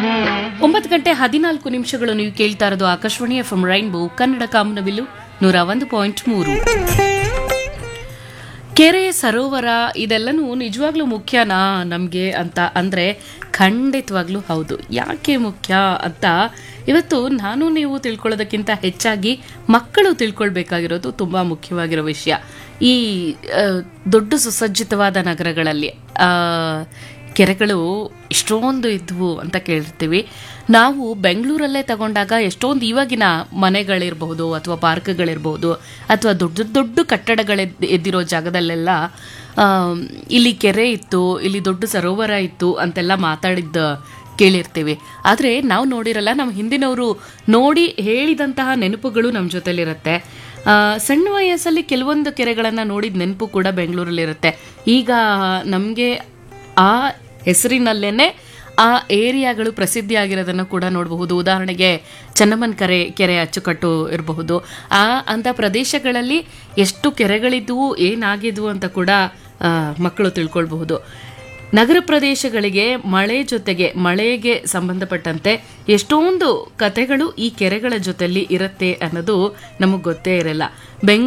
ಒಂಬತ್ತು ಗಂಟೆ ಹದಿನಾಲ್ಕು ನಿಮಿಷಗಳು ನೀವು ಕೇಳ್ತಾ ಇರೋದು ಆಕಾಶವಾಣಿ ಎಫ್ ರೈನ್ಬೋ ಕನ್ನಡ ಕಾಮನಬಿಲ್ಲು ನೂರ ಒಂದು ಪಾಯಿಂಟ್ ಮೂರು ಕೆರೆ ಸರೋವರ ಇದೆಲ್ಲನೂ ನಿಜವಾಗ್ಲೂ ಮುಖ್ಯನಾ ನಮಗೆ ಅಂತ ಅಂದರೆ ಖಂಡಿತವಾಗ್ಲೂ ಹೌದು ಯಾಕೆ ಮುಖ್ಯ ಅಂತ ಇವತ್ತು ನಾನು ನೀವು ತಿಳ್ಕೊಳ್ಳೋದಕ್ಕಿಂತ ಹೆಚ್ಚಾಗಿ ಮಕ್ಕಳು ತಿಳ್ಕೊಳ್ಬೇಕಾಗಿರೋದು ತುಂಬ ಮುಖ್ಯವಾಗಿರೋ ವಿಷಯ ಈ ಆ, ದೊಡ್ಡ ಸುಸಜ್ಜಿತವಾದ ನಗರಗಳಲ್ಲಿ ಆ, ಕೆರೆಗಳು ಇಷ್ಟೊಂದು ಇದ್ವು ಅಂತ ಕೇಳಿರ್ತೀವಿ ನಾವು ಬೆಂಗಳೂರಲ್ಲೇ ತಗೊಂಡಾಗ ಎಷ್ಟೊಂದು ಇವಾಗಿನ ಮನೆಗಳಿರಬಹುದು ಅಥವಾ ಪಾರ್ಕ್ಗಳಿರಬಹುದು ಅಥವಾ ದೊಡ್ಡ ದೊಡ್ಡ ಕಟ್ಟಡಗಳೆದ್ ಎದ್ದಿರೋ ಜಾಗದಲ್ಲೆಲ್ಲ ಆ, ಇಲ್ಲಿ ಕೆರೆ ಇತ್ತು ಇಲ್ಲಿ ದೊಡ್ಡ ಸರೋವರ ಇತ್ತು ಅಂತೆಲ್ಲ ಮಾತಾಡಿದ್ದ ಕೇಳಿರ್ತೀವಿ ಆದರೆ ನಾವು ನೋಡಿರಲ್ಲ ನಮ್ಮ ಹಿಂದಿನವರು ನೋಡಿ ಹೇಳಿದಂತಹ ನೆನಪುಗಳು ನಮ್ಮ ಜೊತೆಲಿರುತ್ತೆ ಆ, ಸಣ್ಣ ವಯಸ್ಸಲ್ಲಿ ಕೆಲವೊಂದು ಕೆರೆಗಳನ್ನು ನೋಡಿದ ನೆನಪು ಕೂಡ ಬೆಂಗಳೂರಲ್ಲಿರುತ್ತೆ ಈಗ ನಮಗೆ ಆ ಹೆಸರಿನಲ್ಲೇನೆ ಆ ಏರಿಯಾಗಳು ಪ್ರಸಿದ್ಧಿಯಾಗಿರೋದನ್ನು ಕೂಡ ನೋಡಬಹುದು ಉದಾಹರಣೆಗೆ ಚೆನ್ನಮ್ಮನ ಕೆರೆ ಕೆರೆ ಅಚ್ಚುಕಟ್ಟು ಇರಬಹುದು ಆ ಅಂಥ ಪ್ರದೇಶಗಳಲ್ಲಿ ಎಷ್ಟು ಕೆರೆಗಳಿದ್ವು ಏನಾಗಿದ್ವು ಅಂತ ಕೂಡ ಆ, ಮಕ್ಕಳು ತಿಳ್ಕೊಳ್ಬಹುದು ನಗರ ಪ್ರದೇಶಗಳಿಗೆ ಮಳೆ ಜೊತೆಗೆ ಮಳೆಗೆ ಸಂಬಂಧಪಟ್ಟಂತೆ ಎಷ್ಟೊಂದು ಕಥೆಗಳು ಈ ಕೆರೆಗಳ ಜೊತೆಲಿ ಇರುತ್ತೆ ಅನ್ನೋದು ನಮಗೆ ಗೊತ್ತೇ ಇರಲ್ಲ ಬೆಂಗ್